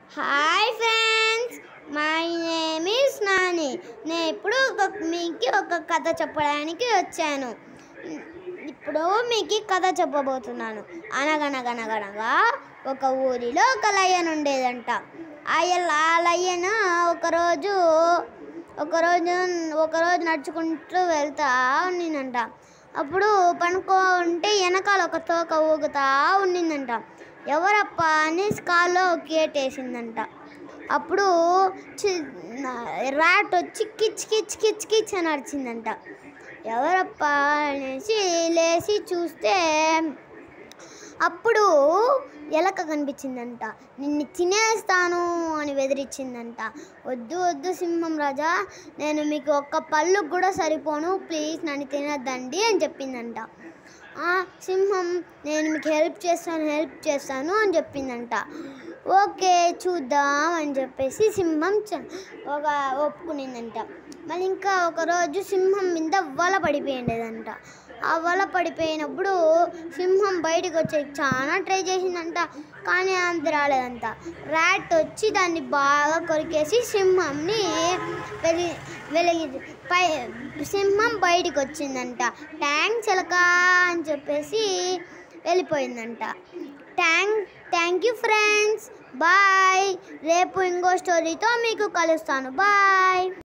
hi friends my name is Nani నేను ఇప్పుడు ఒక మీకు ఒక కథ చెప్పడానికి వచ్చాను ఇప్పుడు మీకు కథ చెప్పబోతున్నాను అనగనగనగనగా ఒక ఊరిలో ఒక లయన్ ఉండేదంట ఆ ఎల్- ఆ లయన్ ఒకరోజు ఒకరోజు ఒకరోజు నడుచుకుంటూ వెళ్తా ఉండిందంట అప్పుడు పనుకో ఉంటే వెనకాల ఒక తోక ఊగుతా ఉండిందంట ఎవరప్పా అని కాల్లో కేటేసిందంట అప్పుడు చి- ర్యాట్ వచ్చి కిచ్ కిచ్ కిచ్ కిచ్ అని అరిచిందంట ఎవరప్పా అనేసి లేచి చూస్తే అప్పుడు ఎలక కనిపించిందంట నిన్ను తినేస్తాను అని బెదిరించిందంట వద్దు వద్దు సింహం రాజా నేను మీకు ఒక్క పళ్ళు కూడా సరిపోను ప్లీజ్ నన్ను తినద్దండి అని చెప్పిందంట "ఆ, సింహం నేను మీకు హెల్ప్ చేస్తాను హెల్ప్ చేస్తాను అని చెప్పిందంట ఓకే చూద్దాం అని చెప్పేసి సింహం చ- ఒక ఒప్పుకునిందంట మళ్ళీ ఇంకా ఒకరోజు సింహం మీద వల పడిపోయిండేదంట ఆ వల పడిపోయినప్పుడు సింహం బయటకు వచ్చే చాలా ట్రై చేసిందంట కానీ అంత రాలేదంట ర్యాట్ వచ్చి దాన్ని బాగా కొరికేసి సింహంని వెలి వెలిగి పై సింహం బయటికి వచ్చిందంట ట్యాంక్ చిలక అని చెప్పేసి వెళ్ళిపోయిందంట thank thank you friends bye రేపు ఇంకో స్టోరీతో మీకు కలుస్తాను బాయ్